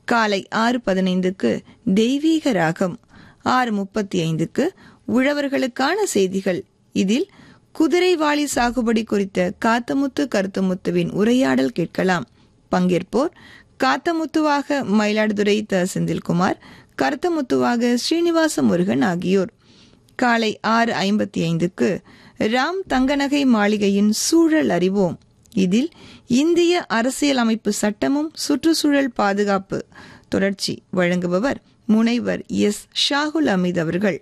காலை ஆறு பதினைந்துக்கு தெய்வீக ராகம் ஆறு முப்பத்தி ஐந்துக்கு உழவர்களுக்கான செய்திகள் இதில் குதிரைவாளி சாகுபடி குறித்த காத்தமுத்து கருத்துமுத்துவின் உரையாடல் கேட்கலாம் பங்கேற்போர் காத்தமுத்துவாக மயிலாடுதுறை த செந்தில்குமார் கருத்தமுத்துவாக ஸ்ரீனிவாச முருகன் ஆகியோர் காலை ஆறு ஐம்பத்தி ஐந்துக்கு ராம் தங்கநகை மாளிகையின் சூழல் அறிவோம் இதில் இந்திய அரசியலமைப்பு சட்டமும் சுற்றுச்சூழல் பாதுகாப்பு தொடர்ச்சி வழங்குபவர் முனைவர் எஸ் ஷாகுல் அமீத் அவர்கள்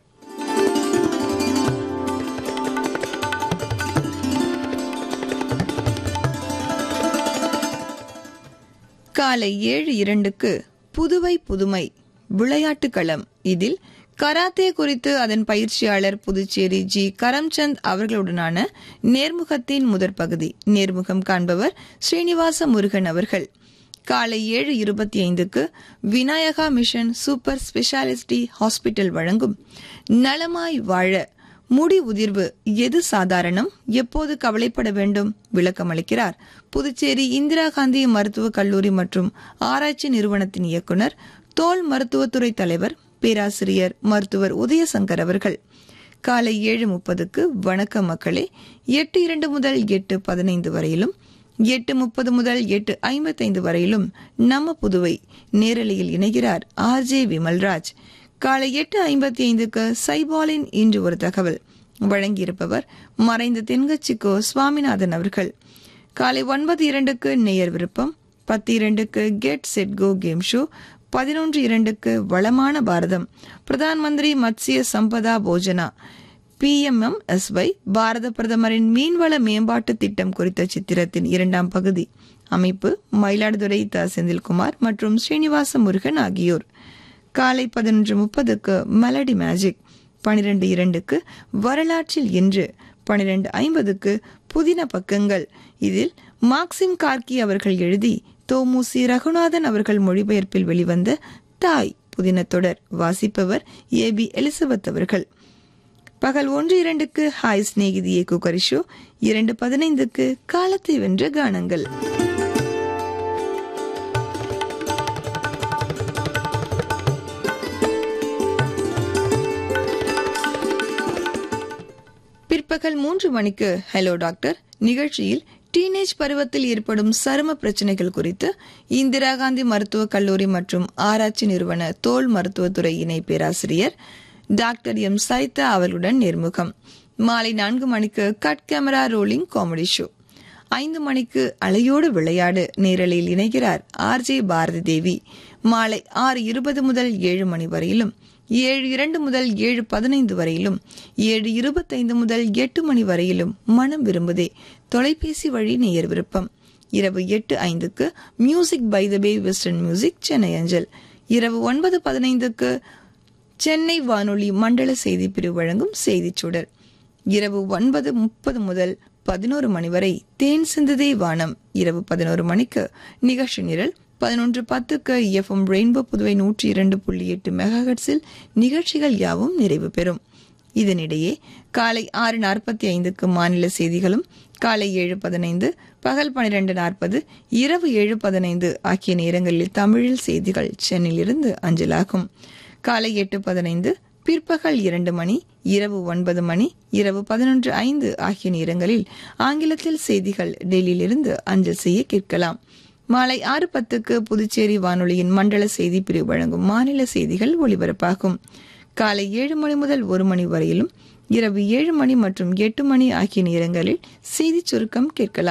காலை ஏழு இரண்டுக்கு புதுவை புதுமை விளையாட்டு களம் இதில் கராத்தே குறித்து அதன் பயிற்சியாளர் புதுச்சேரி ஜி கரம்சந்த் அவர்களுடனான நேர்முகத்தின் முதற் பகுதி நேர்முகம் காண்பவர் ஸ்ரீனிவாச முருகன் அவர்கள் காலை ஏழு இருபத்தி ஐந்துக்கு Vinayaka mission super speciality hospital வழங்கும் நலமாய் வாழ முடி உதிர்வு எது சாதாரணம் எப்போது கவலைப்பட வேண்டும் விளக்கம் அளிக்கிறார் புதுச்சேரி இந்திரா காந்தி மருத்துவக் கல்லூரி மற்றும் ஆராய்ச்சி நிறுவனத்தின் இயக்குனர் தோல் மருத்துவத்துறை தலைவர் பேராசிரியர் மருத்துவர் உதயசங்கர் அவர்கள் காலை ஏழு முப்பதுக்கு வணக்கம் மக்களே எட்டு இரண்டு முதல் எட்டு பதினைந்து வரையிலும் எட்டு முப்பது முதல் எட்டு ஐம்பத்தைந்து வரையிலும் நம்ம புதுவை நேரலையில் இணைகிறார் ஆர் ஜே விமல்ராஜ் காலை எட்டு ஐம்பத்தி ஐந்துக்கு சைபாலின் இன்று ஒரு தகவல் வழங்கியிருப்பவர் மறைந்த தென்கட்சிக்கோ சுவாமிநாதன் அவர்கள் காலை ஒன்பது இரண்டுக்கு நேயர் விருப்பம் பத்து இரண்டுக்கு get set go game show பதினொன்று இரண்டுக்கு வளமான பாரதம் பிரதான் மந்திரி மத்ஸ்ய சம்பதா போஜனா பிஎம்எம்எஸ்ஒய் பாரத பிரதமரின் மீன்வள மேம்பாட்டு திட்டம் குறித்த சித்திரத்தின் இரண்டாம் பகுதி அமைப்பு மயிலாடுதுறை த செந்தில்குமார் மற்றும் ஸ்ரீனிவாச முருகன் ஆகியோர் காலை பதினொன்று முப்பதுக்கு மெலடி மேஜிக் பனிரெண்டு இரண்டுக்கு வரலாற்றில் இன்று பனிரெண்டு ஐம்பதுக்கு புதின பக்கங்கள் இதில் மார்க்சிம் கார்கி அவர்கள் எழுதி தோமுசி ரகுநாதன் அவர்கள் மொழிபெயர்ப்பில் வெளிவந்த தாய் புதின தொடர் வாசிப்பவர் ஏ பி எலிசபெத் அவர்கள் பகல் ஒன்று இரண்டுக்கு ஹாய் சிநேகிதியே குக்கரி ஷோ இரண்டு பதினைந்துக்கு காலத்தை வென்ற கானங்கள் பிற்பகல் மூன்று மணிக்கு ஹலோ டாக்டர் நிகழ்ச்சியில் டீனேஜ் பருவத்தில் ஏற்படும் சரும பிரச்சனைகள் குறித்து இந்திரா காந்தி மருத்துவக் கல்லூரி மற்றும் ஆராய்ச்சி நிறுவன தோல் மருத்துவத்துறை இணை பேராசிரியர் டாக்டர் எம் சரிதா அவர்களுடன் நேர்முகம் மாலை நான்கு மணிக்கு cut camera rolling comedy show ஐந்து மணிக்கு அலையோடு விளையாடு நேரலையில் இணைகிறார் ஆர் ஜே பாரதி தேவி மாலை ஆறு இருபது முதல் ஏழு மணி வரையிலும் ஏழு இரண்டு முதல் ஏழு பதினைந்து வரையிலும் ஏழு இருபத்தைந்து முதல் எட்டு மணி வரையிலும் மனம் விரும்புதே தொலைபேசி வழி நேயர் விருப்பம் இரவு எட்டு ஐந்துக்கு music by the bay western music Chennai அஞ்சல் இரவு ஒன்பது பதினைந்துக்கு சென்னை வானொலி மண்டல செய்தி பிரிவு வழங்கும் செய்திச் சுடர் இரவு ஒன்பது முப்பது முதல் பதினோரு மணி வரை தேன் சிந்ததே வானம் இரவு பதினோரு மணிக்கு நிகழ்ச்சி நிரல் பதினொன்று பத்துக்கு எஃப்எம் ரெயின்போ புதுவை நூற்றி இரண்டு புள்ளி எட்டு மெகாஹெட்ஸில் நிகழ்ச்சிகள் யாவும் நிறைவு பெறும் இதனிடையே காலை ஆறு நாற்பத்தி ஐந்துக்கு மாநில செய்திகளும் காலை ஏழு பதினைந்து பகல் பனிரெண்டு நாற்பது இரவு ஏழு பதினைந்து ஆகிய நேரங்களில் தமிழில் செய்திகள் சென்னையிலிருந்து அஞ்சலாகும் காலை எட்டு பதினைந்து பிற்பகல் இரண்டு மணி இரவு ஒன்பது மணி இரவு பதினொன்று ஐந்து ஆகிய நேரங்களில் ஆங்கிலத்தில் செய்திகள் டெல்லியிலிருந்து அஞ்சல் செய்ய கேட்கலாம் மாலை ஆறு பத்துக்கு புதுச்சேரி வானொலியின் மண்டல செய்தி பிரிவு வழங்கும் மாநில செய்திகள் ஒலிபரப்பாகும் காலை ஏழு மணி முதல் ஒரு மணி வரையிலும் இரவு ஏழு மணி மற்றும் எட்டு மணி ஆகிய நேரங்களில் செய்திச் சுருக்கம் கேட்கலாம்